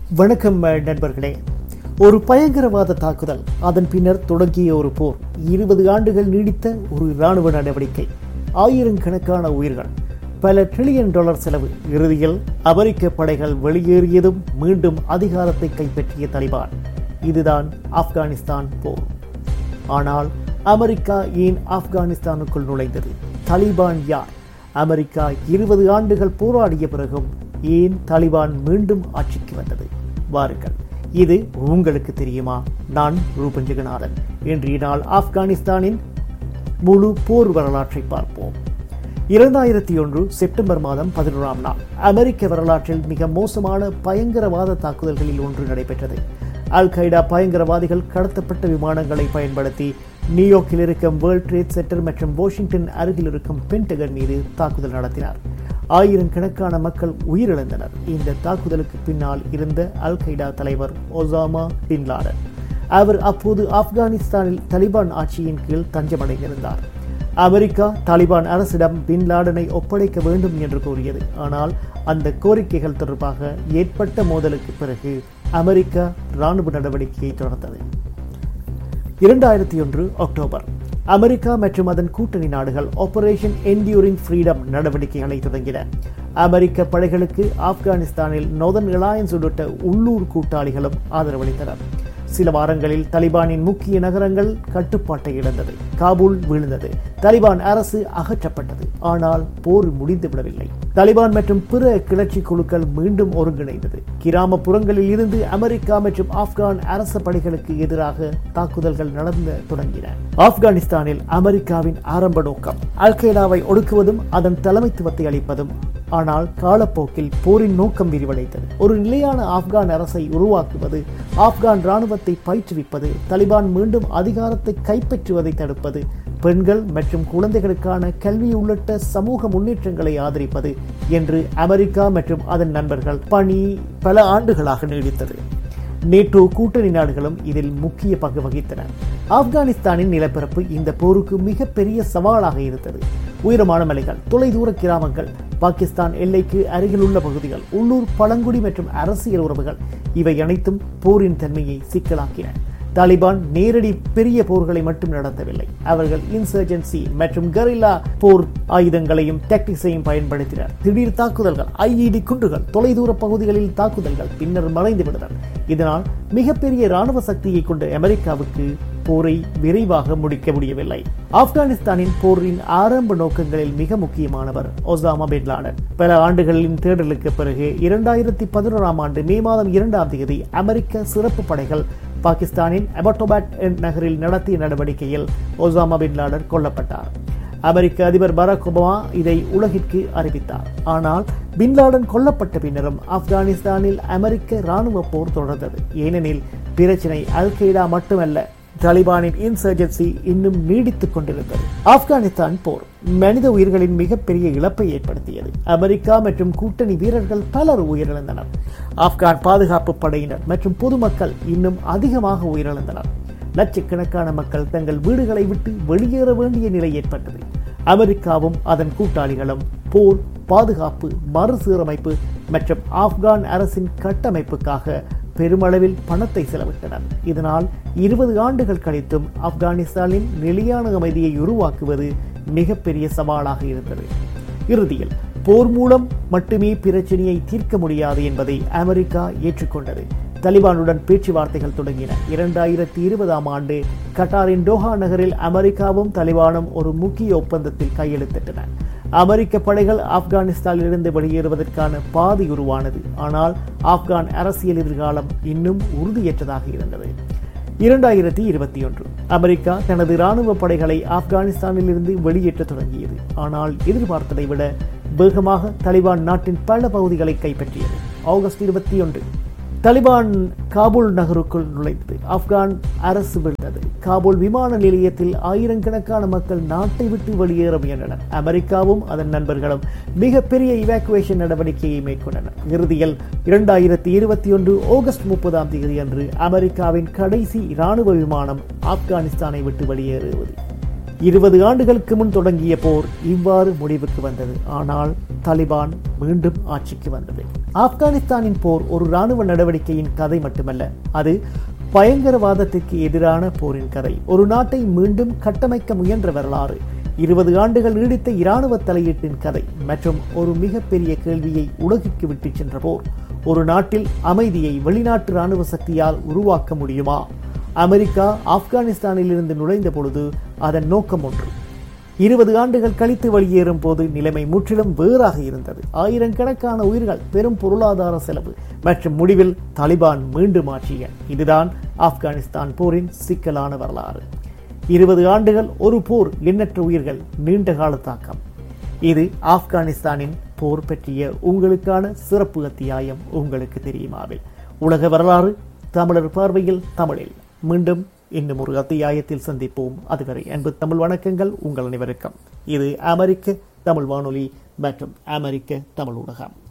வணக்கம் அஹ், நண்பர்களே ஒரு பயங்கரவாத தாக்குதல் அதன் பின்னர் தொடங்கிய ஒரு போர் இருபது ஆண்டுகள் நீடித்த ஒரு இராணுவ நடவடிக்கை ஆயிரக்கணக்கான உயிர்கள் பல ட்ரில்லியன் டாலர் செலவு இறுதியில் அமெரிக்க படைகள் வெளியேறியதும் மீண்டும் அதிகாரத்தை கைப்பற்றிய தலிபான் இதுதான் ஆப்கானிஸ்தான் போர் ஆனால் அமெரிக்கா ஏன் ஆப்கானிஸ்தானுக்குள் நுழைந்தது தலிபான் யார் அமெரிக்கா இருபது ஆண்டுகள் போராடிய பிறகும் ஏன் தலிபான் மீண்டும் ஆட்சிக்கு வந்தது வாருங்கள் இது உங்களுக்கு தெரியுமா நான் ரூபன் ஜெகநாதன் இன்றைய நாள் ஆப்கானிஸ்தானின் முழு போர் வரலாற்றை பார்ப்போம் இரண்டாயிரத்தி ஒன்று செப்டம்பர் மாதம் பதினோராம் நாள் அமெரிக்க வரலாற்றில் மிக மோசமான பயங்கரவாத தாக்குதல்களில் ஒன்று நடைபெற்றது அல் qaeda பயங்கரவாதிகள் கடத்தப்பட்ட விமானங்களை பயன்படுத்தி நியூயார்க்கில் இருக்கும் வேர்ல்ட் ட்ரேட் சென்டர் மற்றும் வாஷிங்டன் அருகில் இருக்கும் பென்டகன் மீது தாக்குதல் நடத்தினார் ஆயிரக்கணக்கான மக்கள் உயிரிழந்தனர் இந்த தாக்குதலுக்கு பின்னால் இருந்த அல் qaeda தலைவர் ஒசாமா பின் லாடன் அவர் அப்போது ஆப்கானிஸ்தானில் தலிபான் ஆட்சியின் கீழ் தஞ்சமடைந்திருந்தார் அமெரிக்கா தாலிபான் அரசிடம் பின் லாடனை ஒப்படைக்க வேண்டும் என்று கூறியது ஆனால் அந்த கோரிக்கைகள் தொடர்பாக ஏற்பட்ட மோதலுக்கு பிறகு அமெரிக்கா ராணுவ நடவடிக்கையை தொடர்ந்தது இரண்டாயிரத்தி ஒன்று அக்டோபர் அமெரிக்கா மற்றும் அதன் கூட்டணி நாடுகள் ஆபரேஷன் என்டியூரிங் ஃப்ரீடம் நடவடிக்கைகளை தொடங்கின அமெரிக்க படைகளுக்கு ஆப்கானிஸ்தானில் நோதன் ரிலையன்ஸ் உள்ளிட்ட உள்ளூர் கூட்டாளிகளும் ஆதரவளித்தனர் சில வாரங்களில் தலிபானின் முக்கிய நகரங்கள் கட்டுப்பாட்டை இழந்தது காபூல் வீழ்ந்தது தலிபான் அரசு அகற்றப்பட்டது ஆனால் போர் முடிந்துவிடவில்லை தலிபான் மற்றும் பிற கிளர்ச்சி குழுக்கள் மீண்டும் ஒருங்கிணைந்தது கிராமப்புறங்களில் இருந்து அமெரிக்கா மற்றும் ஆப்கான் அரச படைகளுக்கு எதிராக தாக்குதல்கள் நடந்த தொடங்கின ஆப்கானிஸ்தானில் அமெரிக்காவின் ஆரம்ப நோக்கம் அல் qaedaவை ஒடுக்குவதும் அதன் தலைமைத்துவத்தை அளிப்பதும் ஆனால் காலப்போக்கில் போரின் நோக்கம் விரிவடைந்தது ஒரு நிலையான ஆப்கான் அரசை உருவாக்குவது ஆப்கான் ராணுவத்தை பயிற்றுவிப்பது தலிபான் மீண்டும் அதிகாரத்தை கைப்பற்றுவதை தடுப்பது பெண்கள் மற்றும் குழந்தைகளுக்கான கல்வி உள்ளிட்ட சமூக முன்னேற்றங்களை ஆதரிப்பது என்று அமெரிக்கா மற்றும் அதன் நண்பர்கள் பணி பல ஆண்டுகளாக நீடித்தது நேட்டோ கூட்டணி நாடுகளும் இதில் முக்கிய பங்கு வகித்தன ஆப்கானிஸ்தானின் நிலப்பரப்பு இந்த போருக்கு மிகப்பெரிய சவாலாக இருந்தது உயரமான மலைகள் தொலைதூர கிராமங்கள் பாகிஸ்தான் எல்லைக்கு அருகிலுள்ள பகுதிகள் உள்ளூர் பழங்குடி மற்றும் அரசியல் உறவுகள் இவை அனைத்தும் போரின் தன்மையை சிக்கலாக்கின தாலிபான் நேரடி பெரிய போர்களை மட்டும் நடத்தவில்லை அவர்கள் இன்சர்ஜென்சி மற்றும் கரில்லா போர் ஆயுதங்களையும் டெக்டிக்ஸையும் பயன்படுத்தினர் திடீர் தாக்குதல்கள் ஐஇடி குண்டுகள் தொலைதூர பகுதிகளில் தாக்குதல்கள் பின்னர் மறைந்து விடுதல் இதனால் மிகப்பெரிய ராணுவ சக்தியை கொண்ட அமெரிக்காவுக்கு போரை விரைவாக முடிக்க முடியவில்லை ஆப்கானிஸ்தானின் போரின் ஆரம்ப நோக்கங்களில் மிக முக்கியமானவர் ஒசாமா பின் லாடன் பல ஆண்டுகளின் தேடலுக்கு பிறகு இரண்டாயிரத்தி பதினோராம் ஆண்டு மே மாதம் இரண்டாம் தேதி அமெரிக்க சிறப்பு படைகள் பாகிஸ்தானின் அபட்டோபாட் நகரில் நடத்திய நடவடிக்கையில் ஒசாமா பின் லாடன் கொல்லப்பட்டார் அமெரிக்க அதிபர் பராக் ஒபாமா இதை உலகிற்கு அறிவித்தார் ஆனால் பின் லாடன் கொல்லப்பட்ட பின்னரும் ஆப்கானிஸ்தானில் அமெரிக்க ராணுவ போர் தொடர்ந்தது ஏனெனில் பிரச்சினை அல் qaeda மட்டுமல்ல தாலிபானின் இன்சர்ஜென்சி இன்னும் நீடித்துக் கொண்டிருந்தது ஆப்கானிஸ்தான் போர் மனித உயிர்களின் மிகப்பெரிய இழப்பை ஏற்படுத்தியது அமெரிக்கா மற்றும் கூட்டணி வீரர்கள் பலர் உயிரிழந்தனர் ஆப்கான் பாதுகாப்பு படையினர் மற்றும் பொதுமக்கள் இன்னும் அதிகமாக உயிரிழந்தனர் லட்சக்கணக்கான மக்கள் தங்கள் வீடுகளை விட்டு வெளியேற வேண்டிய நிலை ஏற்பட்டது அமெரிக்காவும் அதன் கூட்டாளிகளும் போர் பாதுகாப்பு மறுசீரமைப்பு மற்றும் ஆப்கான் அரசின் கட்டமைப்புக்காக பெருமளவில் பணத்தை செலவிட்டனர் இதனால் இருபது ஆண்டுகள் கழித்தும் ஆப்கானிஸ்தானின் நிலையான அமைதியை உருவாக்குவது மிகப்பெரிய சவாலாக இருந்தது இறுதியில் போர் மூலம் மட்டுமே பிரச்சனையை தீர்க்க முடியாது என்பதை அமெரிக்கா ஏற்றுக்கொண்டது தலிபானுடன் பேச்சுவார்த்தைகள் தொடங்கின இரண்டாயிரத்தி இருபதாம் ஆண்டு கட்டாரின் டோஹா நகரில் அமெரிக்காவும் தலிபானும் ஒரு முக்கிய ஒப்பந்தத்தில் கையெழுத்திட்டன அமெரிக்க படைகள் ஆப்கானிஸ்தானிலிருந்து வெளியேறுவதற்கான பாதை உருவானது ஆனால் ஆப்கான் அரசியல் எதிர்காலம் இன்னும் உறுதியற்றதாக இருந்தது இரண்டாயிரத்தி இருபத்தி ஒன்று அமெரிக்கா தனது ராணுவ படைகளை ஆப்கானிஸ்தானிலிருந்து வெளியேற்ற தொடங்கியது ஆனால் எதிர்பார்த்ததை விட வேகமாக தலிபான் நாட்டின் பல பகுதிகளை கைப்பற்றியது ஆகஸ்ட் இருபத்தி ஒன்று தலிபான் காபூல் நகருக்குள் நுழைந்தது ஆப்கான் அரசு விழுந்தது காபூல் விமான நிலையத்தில் ஆயிரக்கணக்கான மக்கள் நாட்டை விட்டு வெளியேற முயன்றனர் அமெரிக்காவும் அதன் நண்பர்களும் மிகப்பெரிய இவாக்குவேஷன் நடவடிக்கையை மேற்கொண்டனர் இறுதியில் இரண்டாயிரத்தி இருபத்தி ஒன்று ஆகஸ்ட் முப்பதாம் தேதி அன்று அமெரிக்காவின் கடைசி இராணுவ விமானம் ஆப்கானிஸ்தானை விட்டு வெளியேறுவது இருபது ஆண்டுகளுக்கு முன் தொடங்கிய போர் இவ்வாறு முடிவுக்கு வந்தது ஆனால் தாலிபான் மீண்டும் ஆட்சிக்கு வந்தது ஆப்கானிஸ்தானின் போர் ஒரு இராணுவ நடவடிக்கையின் கதை மட்டுமல்ல அது பயங்கரவாதத்திற்கு எதிரான போரின் கதை ஒரு நாட்டை மீண்டும் கட்டமைக்க முயன்ற வரலாறு இருபது ஆண்டுகள் நீடித்த இராணுவ தலையீட்டின் கதை மற்றும் ஒரு மிகப்பெரிய கேள்வியை உலகிற்கு விட்டுச் சென்ற போர் ஒரு நாட்டில் அமைதியை வெளிநாட்டு இராணுவ சக்தியால் உருவாக்க முடியுமா அமெரிக்கா ஆப்கானிஸ்தானில் இருந்து நுழைந்த பொழுது அதன் நோக்கம் ஒன்று இருபது ஆண்டுகள் கழித்து வெளியேறும் போது நிலைமை முற்றிலும் வேறாக இருந்தது ஆயிரக்கணக்கான உயிர்கள் பெரும் பொருளாதார செலவு மற்றும் முடிவில் தாலிபான் மீண்டும் ஆட்சிய இதுதான் ஆப்கானிஸ்தான் போரின் சிக்கலான வரலாறு இருபது ஆண்டுகள் ஒரு போர் எண்ணற்ற உயிர்கள் நீண்ட கால தாக்கம் இது ஆப்கானிஸ்தானின் போர் பற்றிய உங்களுக்கான சிறப்பு அத்தியாயம் உங்களுக்கு தெரியுமாவில் உலக வரலாறு தமிழர் பார்வையில் தமிழில் மீண்டும் இன்னும் ஒரு அத்தியாயத்தில் சந்திப்போம் அதுவரை அன்பு தமிழ் வணக்கங்கள் உங்கள் அனைவருக்கும் இது அமெரிக்க தமிழ் வானொலி மற்றும் அமெரிக்க தமிழ் ஊடகம்